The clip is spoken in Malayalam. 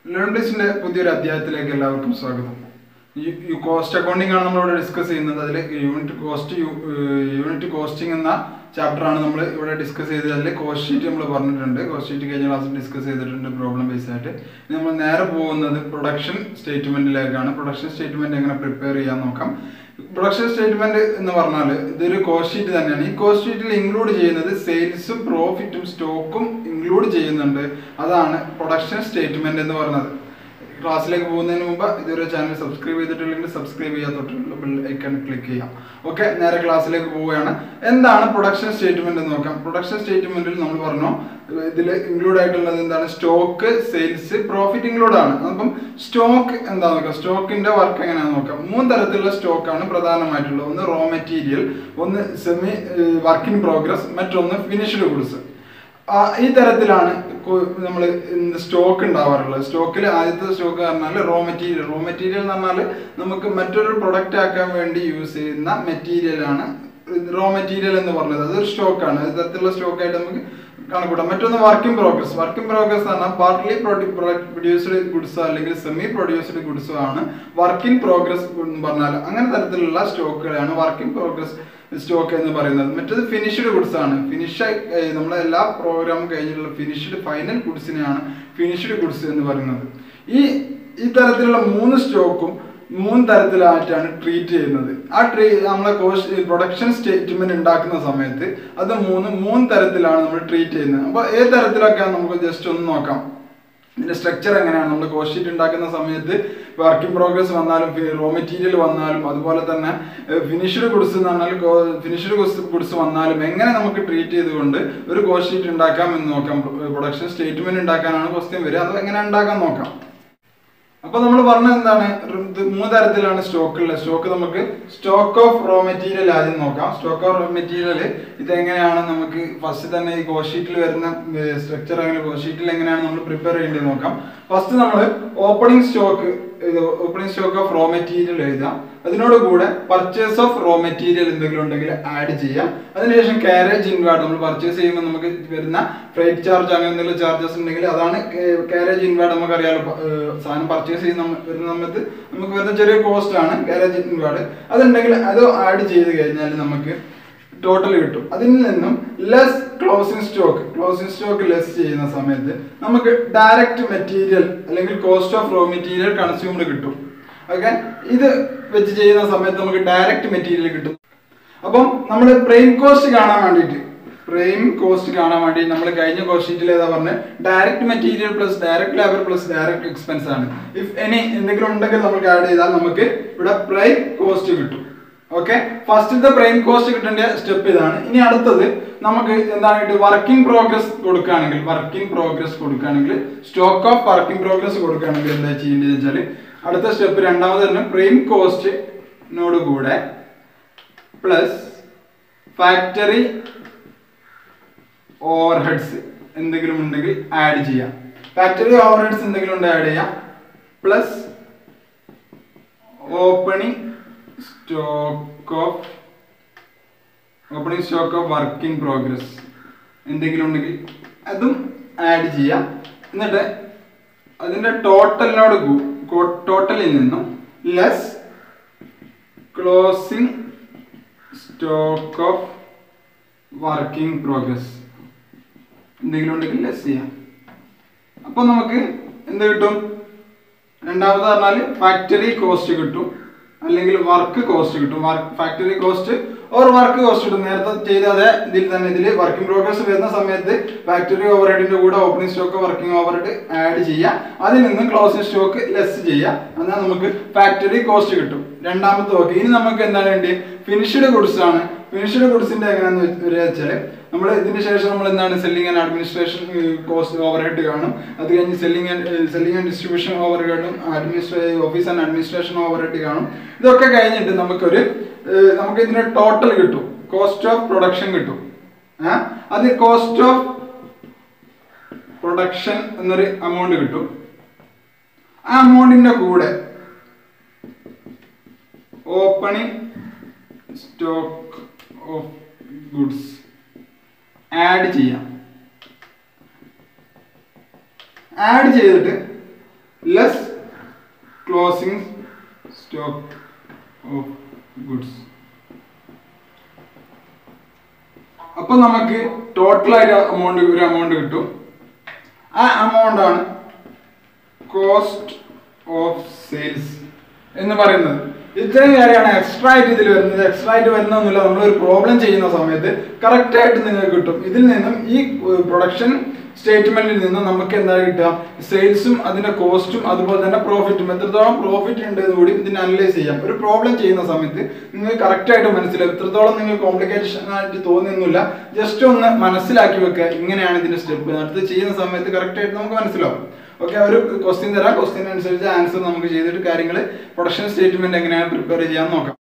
ലേൺ പ്ലേസിന്റെ പുതിയൊരു അധ്യായത്തിലേക്ക് എല്ലാവർക്കും സ്വാഗതം ഈ ഈ കോസ്റ്റ് അക്കൗണ്ടിംഗ് ആണ് നമ്മളിവിടെ ഡിസ്കസ് ചെയ്യുന്നത് അതിൽ യൂണിറ്റ് കോസ്റ്റ് യൂണിറ്റ് കോസ്റ്റിംഗ് എന്ന ചാപ്റ്റർ ആണ് നമ്മൾ ഇവിടെ ഡിസ്കസ് ചെയ്തത് അതിൽ കോസ്റ്റ് ഷീറ്റ് നമ്മൾ പറഞ്ഞിട്ടുണ്ട് കോസ്റ്റ് ഷീറ്റ് കഴിഞ്ഞ ക്ലാസ്സിൽ ഡിസ്കസ് ചെയ്തിട്ടുണ്ട് പ്രോബ്ലം ബേസ് ആയിട്ട് ഇനി നമ്മൾ നേരെ പോകുന്നത് പ്രൊഡക്ഷൻ സ്റ്റേറ്റ്മെന്റിലേക്കാണ് പ്രൊഡക്ഷൻ സ്റ്റേറ്റ്മെന്റ് എങ്ങനെ പ്രിപ്പയർ ചെയ്യാൻ നോക്കാം പ്രൊഡക്ഷൻ സ്റ്റേറ്റ്മെന്റ് എന്ന് പറഞ്ഞാൽ ഇതൊരു കോസ്റ്റ് ഷീറ്റ് തന്നെയാണ് ഈ കോസ്റ്റ് ഷീറ്റിൽ ഇൻക്ലൂഡ് ചെയ്യുന്നത് സെയിൽസും പ്രോഫിറ്റും സ്റ്റോക്കും ഇൻക്ലൂഡ് ചെയ്യുന്നുണ്ട് അതാണ് പ്രൊഡക്ഷൻ സ്റ്റേറ്റ്മെന്റ് എന്ന് പറയുന്നത് ക്ലാസ്സിലേക്ക് പോകുന്നതിന് മുമ്പ് ഇതുവരെ ചാനൽ സബ്സ്ക്രൈബ് ചെയ്തിട്ടില്ലെങ്കിൽ സബ്സ്ക്രൈബ് ചെയ്യാൻ തൊട്ടുള്ള ബെൽ ഐക്കൺ ക്ലിക്ക് ചെയ്യാം ഓക്കെ നേരെ ക്ലാസ്സിലേക്ക് പോവുകയാണ് എന്താണ് പ്രൊഡക്ഷൻ സ്റ്റേറ്റ്മെന്റ് എന്ന് നോക്കാം പ്രൊഡക്ഷൻ സ്റ്റേറ്റ്മെന്റിൽ നമ്മൾ പറഞ്ഞു ഇതിൽ ഇൻക്ലൂഡ് ആയിട്ടുള്ളത് എന്താണ് സ്റ്റോക്ക് സെയിൽസ് പ്രോഫിറ്റ് ഇൻക്ലൂഡ് ആണ് അപ്പം സ്റ്റോക്ക് എന്താ നോക്കാം സ്റ്റോക്കിന്റെ വർക്ക് എങ്ങനെയാണെന്ന് നോക്കാം മൂന്ന് തരത്തിലുള്ള സ്റ്റോക്കാണ് പ്രധാനമായിട്ടുള്ളത് ഒന്ന് റോ മെറ്റീരിയൽ ഒന്ന് സെമി വർക്ക് ഇൻ പ്രോഗ്രസ് മറ്റൊന്ന് ഫിനിഷ്ഡ് ഗുഡ്സ് ആ, ഈ തരത്തിലാണ് നമ്മൾ സ്റ്റോക്ക് ഉണ്ടാവാറുള്ളത് സ്റ്റോക്കിൽ ആദ്യത്തെ സ്റ്റോക്ക് പറഞ്ഞാൽ റോ മെറ്റീരിയൽ റോ മെറ്റീരിയൽ എന്ന് പറഞ്ഞാൽ നമുക്ക് മറ്റൊരു പ്രൊഡക്റ്റ് ആക്കാൻ വേണ്ടി യൂസ് ചെയ്യുന്ന മെറ്റീരിയൽ ആണ് റോ മെറ്റീരിയൽ എന്ന് പറഞ്ഞത് അതൊരു സ്റ്റോക്കാണ് അത് തരത്തിലുള്ള സ്റ്റോക്കായിട്ട് നമുക്ക് കണക്കൂട്ടാം മറ്റൊന്ന് വർക്കിംഗ് പ്രോഗ്രസ് വർക്കിംഗ് പ്രോഗ്രസ് എന്ന് പറഞ്ഞാൽ പാർട്ട്ലി പ്രൊഡ്യൂസ്ഡ് ഗുഡ്സോ അല്ലെങ്കിൽ സെമി പ്രൊഡ്യൂസ്ഡ് ഗുഡ്സോ ആണ് വർക്കിംഗ് പ്രോഗ്രസ് എന്ന് പറഞ്ഞാൽ അങ്ങനെ തരത്തിലുള്ള സ്റ്റോക്കുകളാണ് വർക്കിംഗ് പ്രോഗ്രസ് സ്റ്റോക്ക് എന്ന് പറയുന്നത് മറ്റേത് ഫിനിഷ്ഡ് ഗുഡ്സ് ആണ് ഫിനിഷ് നമ്മളെ എല്ലാ പ്രോഗ്രാമും കഴിഞ്ഞിട്ടുള്ള ഫിനിഷ്ഡ് ഫൈനൽ ഗുഡ്സിനെയാണ് ഫിനിഷ്ഡ് ഗുഡ്സ് എന്ന് പറയുന്നത് ഈ ഈ തരത്തിലുള്ള മൂന്ന് സ്റ്റോക്കും മൂന്ന് തരത്തിലായിട്ടാണ് ട്രീറ്റ് ചെയ്യുന്നത് ആ ട്രീ നമ്മളെ കോസ്റ്റ് പ്രൊഡക്ഷൻ സ്റ്റേറ്റ്മെന്റ് ഉണ്ടാക്കുന്ന സമയത്ത് അത് മൂന്ന് മൂന്ന് തരത്തിലാണ് നമ്മൾ ട്രീറ്റ് ചെയ്യുന്നത് അപ്പോൾ ഏത് തരത്തിലൊക്കെയാണ് നമുക്ക് ജസ്റ്റ് ഒന്ന് നോക്കാം ഇതിന്റെ സ്ട്രക്ചർ എങ്ങനെയാണ് നമ്മൾ കോസ്റ്റ് ഷീറ്റ് ഉണ്ടാക്കുന്ന സമയത്ത് വർക്ക് ഇൻ പ്രോഗ്രസ് വന്നാലും റോ മെറ്റീരിയൽ വന്നാലും അതുപോലെ തന്നെ ഫിനിഷ്ഡ് ഗുഡ്സ് എന്ന് പറഞ്ഞാൽ ഫിനിഷ്ഡ് ഗുഡ്സ് ഗുഡ്സ് വന്നാലും എങ്ങനെ നമുക്ക് ട്രീറ്റ് ചെയ്തുകൊണ്ട് ഒരു കോസ്റ്റ് ഷീറ്റ് ഉണ്ടാക്കാം എന്ന് നോക്കാം പ്രൊഡക്ഷൻ സ്റ്റേറ്റ്മെന്റ് ഉണ്ടാക്കാനാണ് ക്വസ്റ്റ്യൻ വരിക അത് എങ്ങനെ ഉണ്ടാക്കാൻ നോക്കാം അപ്പൊ നമ്മൾ പറഞ്ഞത് എന്താണ് ഇത് മൂന്ന് തരത്തിലാണ് സ്റ്റോക്ക് ഉള്ളത് സ്റ്റോക്ക് നമുക്ക് സ്റ്റോക്ക് ഓഫ് റോ മെറ്റീരിയൽ ആദ്യം നോക്കാം സ്റ്റോക്ക് ഓഫ് റോ മെറ്റീരിയൽ ഇത് എങ്ങനെയാണ് നമുക്ക് ഫസ്റ്റ് തന്നെ ഈ കോസ്റ്റ് ഷീറ്റിൽ വരുന്ന സ്ട്രക്ചർ അങ്ങനെ കോസ്റ്റ് ഷീറ്റിൽ എങ്ങനെയാണ് നമ്മൾ പ്രിപ്പയർ ചെയ്യേണ്ടത് നോക്കാം ഫസ്റ്റ് നമ്മൾ opening stock opening stock of raw material എഴുതാം അതിനോട് കൂടെ പർച്ചേസ് ഓഫ് റോ മെറ്റീരിയൽ എന്തെങ്കിലും ഉണ്ടെങ്കിൽ ആഡ് ചെയ്യാം അതിനുശേഷം കാരേജ് ഇൻവാർഡ് നമ്മൾ പർച്ചേസ് ചെയ്യുമ്പോൾ നമുക്ക് വരുന്ന ഫ്രൈറ്റ് ചാർജ് അങ്ങനെ എന്തെങ്കിലും ചാർജസ് ഉണ്ടെങ്കിൽ അതാണ് കാരേജ് ഇൻവാർഡ് നമുക്കറിയാലോ പ- ഏർ സാധനം പർച്ചേസ് ചെയ്യുന്ന നമ്മ- വരുന്ന സമയത്ത് നമുക്ക് വരുന്ന ചെറിയ കോസ്റ്റ് ആണ് കാരേജ് ഇൻവാർഡ് അതുണ്ടെങ്കിൽ അത് ആഡ് ചെയ്ത് കഴിഞ്ഞാൽ നമുക്ക് ടോട്ടൽ കിട്ടും അതിൽ നിന്നും less closing stock closing stock less ചെയ്യുന്ന സമയത്ത് നമുക്ക് ഡയറക്റ്റ് മെറ്റീരിയൽ അല്ലെങ്കിൽ cost of raw material consumed കിട്ടും ഓക്കെ ഇത് വെച്ച് ചെയ്യുന്ന സമയത്ത് നമുക്ക് ഡയറക്റ്റ് മെറ്റീരിയൽ കിട്ടും അപ്പം നമ്മൾ പ്രൈം കോസ്റ്റ് കാണാൻ വേണ്ടിയിട്ട് പ്രൈം കോസ്റ്റ് കാണാൻ വേണ്ടി നമ്മൾ കഴിഞ്ഞ കോസ്റ്റ് ഷീറ്റിൽ ഏതാ പറഞ്ഞത് direct material plus direct labour plus direct expense ആണ് ഇഫ് എനി എന്തെങ്കിലും ഉണ്ടെങ്കിൽ നമുക്ക് ആഡ് ചെയ്താൽ നമുക്ക് ഇവിടെ പ്രൈം കോസ്റ്റ് കിട്ടും ഓക്കെ ഫസ്റ്റത്തെ പ്രൈം കോസ്റ്റ് കിട്ടേണ്ട സ്റ്റെപ്പ് ഇതാണ് ഇനി അടുത്തത് നമുക്ക് എന്താണ് വർക്കിംഗ് പ്രോഗ്രസ് കൊടുക്കുകയാണെങ്കിൽ വർക്കിംഗ് പ്രോഗ്രസ് കൊടുക്കുകയാണെങ്കിൽ സ്റ്റോക്ക് ഓഫ് വർക്കിംഗ് പ്രോഗ്രസ് കൊടുക്കുകയാണെങ്കിൽ എന്താ ചെയ്യേണ്ടത് വെച്ചാൽ അടുത്ത സ്റ്റെപ്പ് രണ്ടാമത് തന്നെ പ്രൈം കോസ്റ്റിനോട് കൂടെ പ്ലസ് ഫാക്ടറി ഓവർഹെഡ്സ് എന്തെങ്കിലും ഉണ്ടെങ്കിൽ ആഡ് ചെയ്യാം ഫാക്ടറി ഓവർഹെഡ്സ് എന്തെങ്കിലും ഉണ്ടെങ്കിൽ ആഡ് ചെയ്യാം plus opening stock of opening stock of work in progress എന്തെങ്കിലും ഉണ്ടെങ്കിൽ അതും ആഡ് ചെയ്യാം എന്നിട്ട് അതിന്റെ ടോട്ടലിനോട് ടോട്ടലിൽ നിന്നും less closing stock of working progress എന്തെങ്കിലും ഉണ്ടെങ്കിൽ ലെസ് ചെയ്യാം അപ്പോൾ നമുക്ക് എന്ത് കിട്ടും രണ്ടാമത് പറഞ്ഞാൽ ഫാക്ടറി കോസ്റ്റ് കിട്ടും അല്ലെങ്കിൽ വർക്ക് കോസ്റ്റ് കിട്ടും work factory cost or work cost കിട്ടും നേരത്തെ ചെയ്ത അതേ ഇതിൽ തന്നെ ഇതിൽ വർക്കിംഗ് പ്രോഗ്രസ് വരുന്ന സമയത്ത് ഫാക്ടറി ഓവർഹെഡിന്റെ കൂടെ opening stock working overhead add ചെയ്യുക അതിൽ നിന്ന് ക്ലോസിംഗ് സ്റ്റോക്ക് ലെസ് ചെയ്യുക എന്നാൽ നമുക്ക് ഫാക്ടറി കോസ്റ്റ് കിട്ടും രണ്ടാമത്തെ ഓക്കെ ഇനി നമുക്ക് എന്താണ് വേണ്ടി ഫിനിഷ്ഡ് ഗുഡ്സ് ആണ് ഫിനിഷ്ഡ് ഗുഡ്സിന്റെ എങ്ങനെയാന്ന് വെച്ചാൽ നമ്മൾ ഇതിന് ശേഷം നമ്മൾ എന്താണ് selling and administration cost overhead കാണും അത് കഴിഞ്ഞ് selling and selling and distribution ഓവർ ഹെഡും അഡ്മിനിസ്ട്രേ office and administration overhead കാണും ഇതൊക്കെ കഴിഞ്ഞിട്ട് നമുക്കൊരു ഏർ, നമുക്ക് ഇതിന് ടോട്ടൽ കിട്ടും കോസ്റ്റ് ഓഫ് പ്രൊഡക്ഷൻ കിട്ടും ആ? അത് കോസ്റ്റ് ഓഫ് പ്രൊഡക്ഷൻ എന്നൊരു എമൗണ്ട് കിട്ടും ആ എമൗണ്ടിന്റെ കൂടെ opening stock of goods add ചെയ്യാം ആഡ് ചെയ്തിട്ട് less closing stock of goods അപ്പൊ നമുക്ക് ടോട്ടൽ ആയിട്ട് അമൗണ്ട് ഒരു എമൗണ്ട് കിട്ടും ആ എമൗണ്ട് ആണ് കോസ്റ്റ് ഓഫ് സെയിൽസ് എന്ന് പറയുന്നത് ഇത്രയും കാര്യമാണ് എക്സ്ട്രാ ആയിട്ട് ഇതിൽ വരുന്നത് എക്സ്ട്രാ ആയിട്ട് വരുന്നൊന്നുമില്ല നമ്മൾ ഒരു പ്രോബ്ലം ചെയ്യുന്ന സമയത്ത് കറക്റ്റ് ആയിട്ട് നിങ്ങൾക്ക് കിട്ടും ഇതിൽ നിന്നും ഈ പ്രൊഡക്ഷൻ സ്റ്റേറ്റ്മെന്റിൽ നിന്നും നമുക്ക് എന്താ കിട്ടുക സെയിൽസും അതിന്റെ കോസ്റ്റും അതുപോലെ തന്നെ പ്രോഫിറ്റും എത്രത്തോളം പ്രോഫിറ്റ് ഉണ്ട് എന്ന് കൂടി ഇതിനെ അനലൈസ് ചെയ്യാം ഒരു പ്രോബ്ലം ചെയ്യുന്ന സമയത്ത് നിങ്ങൾക്ക് കറക്റ്റ് ആയിട്ട് മനസ്സിലാവും എത്രത്തോളം നിങ്ങൾക്ക് കോംപ്ലിക്കേഷൻ ആയിട്ട് തോന്നുന്നില്ല ജസ്റ്റ് ഒന്ന് മനസ്സിലാക്കി വെക്കുക ഇങ്ങനെയാണ് ഇതിന്റെ സ്റ്റെപ്പ് അടുത്ത് ചെയ്യുന്ന സമയത്ത് കറക്റ്റ് ആയിട്ട് നമുക്ക് മനസ്സിലാവും ഓക്കെ ഒരു ക്വസ്റ്റ്യൻ തരാം ക്വസ്റ്റ്യൻ അനുസരിച്ച് ആൻസർ നമുക്ക് ചെയ്തിട്ട് കാര്യങ്ങൾ പ്രൊഡക്ഷൻ സ്റ്റേറ്റ്മെന്റ് എങ്ങനെയാണ് പ്രിപ്പയർ ചെയ്യാൻ നോക്കാം